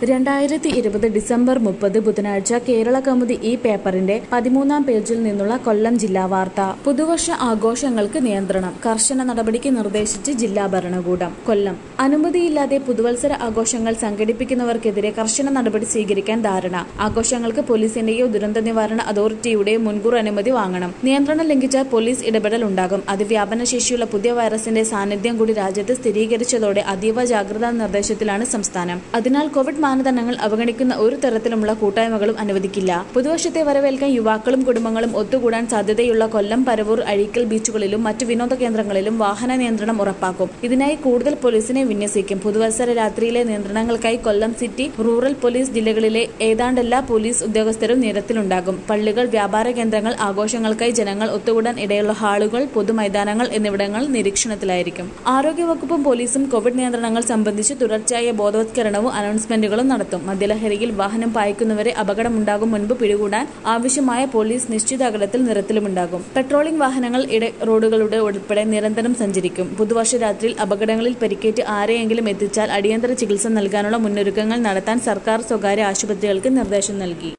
രണ്ടായിരത്തി ഇരുപത് ഡിസംബർ മുപ്പത് ബുധനാഴ്ച കേരള കൗമുദി ഈ പേപ്പറിന്റെ പതിമൂന്നാം പേജിൽ നിന്നുള്ള കൊല്ലം ജില്ലാ വാർത്ത പുതുവർഷ ആഘോഷങ്ങൾക്ക് നിയന്ത്രണം കർശന നടപടിക്ക് നിർദ്ദേശിച്ച് ജില്ലാ ഭരണകൂടം കൊല്ലം അനുമതിയില്ലാതെ പുതുവത്സര ആഘോഷങ്ങൾ സംഘടിപ്പിക്കുന്നവർക്കെതിരെ കർശന നടപടി സ്വീകരിക്കാൻ ധാരണ ആഘോഷങ്ങൾക്ക് പോലീസിന്റെയോ ദുരന്ത നിവാരണ അതോറിറ്റിയുടെയോ മുൻകൂർ അനുമതി വാങ്ങണം നിയന്ത്രണം ലംഘിച്ചാൽ പോലീസ് ഇടപെടൽ ഉണ്ടാകും അതിവ്യാപന ശേഷിയുള്ള പുതിയ വൈറസിന്റെ സാന്നിധ്യം കൂടി രാജ്യത്ത് സ്ഥിരീകരിച്ചതോടെ അതീവ ജാഗ്രതാ നിർദ്ദേശത്തിലാണ് സംസ്ഥാനം അതിനാൽ കോവിഡ് മാനദണ്ഡങ്ങൾ അവഗണിക്കുന്ന ഒരു തരത്തിലുമുള്ള കൂട്ടായ്മകളും അനുവദിക്കില്ല പുതുവർഷത്തെ വരവേൽക്കാൻ യുവാക്കളും കുടുംബങ്ങളും ഒത്തുകൂടാൻ സാധ്യതയുള്ള കൊല്ലം പരവൂർ അഴീക്കൽ ബീച്ചുകളിലും മറ്റു വിനോദ കേന്ദ്രങ്ങളിലും വാഹന നിയന്ത്രണം ഉറപ്പാക്കും ഇതിനായി കൂടുതൽ പോലീസിനെ വിന്യസിക്കും പുതുവത്സര രാത്രിയിലെ നിയന്ത്രണങ്ങൾക്കായി കൊല്ലം സിറ്റി റൂറൽ പോലീസ് ജില്ലകളിലെ ഏതാണ്ടെല്ലാ പോലീസ് ഉദ്യോഗസ്ഥരും നിരത്തിലുണ്ടാകും പള്ളികൾ വ്യാപാര കേന്ദ്രങ്ങൾ ആഘോഷങ്ങൾക്കായി ജനങ്ങൾ ഒത്തുകൂടാൻ ഇടയുള്ള ഹാളുകൾ പൊതുമൈതാനങ്ങൾ എന്നിവിടങ്ങൾ നിരീക്ഷണത്തിലായിരിക്കും ആരോഗ്യവകുപ്പും പോലീസും കോവിഡ് നിയന്ത്രണങ്ങൾ സംബന്ധിച്ച് തുടർച്ചയായ ബോധവത്കരണവും അനൗൺസ്മെന്റുകളും നടത്തും മദ്യലഹരിയിൽ വാഹനം പായിക്കുന്നവരെ അപകടമുണ്ടാകും മുൻപ് പിടികൂടാൻ ആവശ്യമായ പോലീസ് നിശ്ചിത അകലത്തിൽ നിരത്തിലുമുണ്ടാകും പെട്രോളിംഗ് വാഹനങ്ങൾ ഇട റോഡുകളുടെ ഉൾപ്പെടെ നിരന്തരം സഞ്ചരിക്കും പുതുവർഷ രാത്രിയിൽ അപകടങ്ങളിൽ പരിക്കേറ്റ് ആരെയെങ്കിലും എത്തിച്ചാൽ അടിയന്തര ചികിത്സ നൽകാനുള്ള മുന്നൊരുക്കങ്ങൾ നടത്താൻ സർക്കാർ സ്വകാര്യ ആശുപത്രികൾക്ക് നിർദ്ദേശം നൽകി